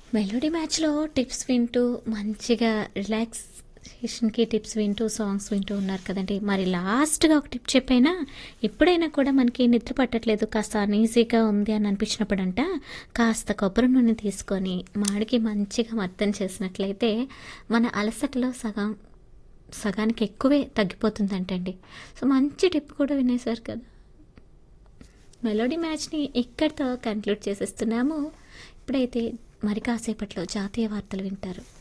melody మ్యాచ్లో tips వింటూ మంచిగా రిలాక్సేషన్కి టిప్స్ వింటూ సాంగ్స్ వింటూ ఉన్నారు కదండి మరి లాస్ట్గా ఒక టిప్ చెప్పైనా ఎప్పుడైనా కూడా మనకి నిద్ర పట్టట్లేదు కాస్త అనీజీగా ఉంది అని అనిపించినప్పుడంట కాస్త కొబ్బరి నూనె తీసుకొని మాడికి మంచిగా మర్దన చేసినట్లయితే మన అలసటలో సగం సగానికి ఎక్కువే తగ్గిపోతుందంటండి సో మంచి టిప్ కూడా వినేశారు కదా మెలోడీ మ్యాచ్ని ఇక్కడితో కంక్లూడ్ చేసేస్తున్నాము ఇప్పుడైతే మరి కాసేపట్లో జాతీయ వార్తలు వింటారు